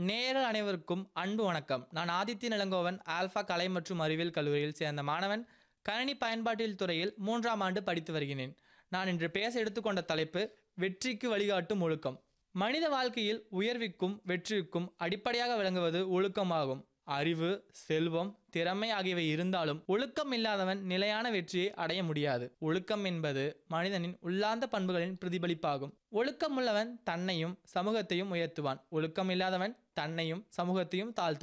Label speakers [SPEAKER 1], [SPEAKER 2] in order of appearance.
[SPEAKER 1] நேயர்கள் அனைவருக்கும் அன்பு வணக்கம் நான் ஆதித்ய இளங்கோவன் ஆல்ஃபா கலை மற்றும் அறிவியல் கல்லூரியில் சேர்ந்த மாணவன் கணினி பயன்பாட்டியல் துறையில் மூன்றாம் ஆண்டு படித்து வருகிறேன் நான் இன்று பேச எடுத்துக்கொண்ட தலைப்பு வெற்றிக்கு வழிகாட்டும் ஒழுக்கம் மனித வாழ்க்கையில் உயர்விற்கும் வெற்றிக்கும் அடிப்படையாக விளங்குவது ஒழுக்கமாகும் அறிவு செல்வம் திறமை ஆகியவை இருந்தாலும் ஒழுக்கம் இல்லாதவன் நிலையான வெற்றியை அடைய முடியாது ஒழுக்கம் என்பது மனிதனின் உள்ளார்ந்த பண்புகளின் பிரதிபலிப்பாகும் ஒழுக்கம் உள்ளவன் தன்னையும் சமூகத்தையும் உயர்த்துவான் ஒழுக்கம் இல்லாதவன் தன்னையும் சமூகத்தையும் தாழ்த்துவான்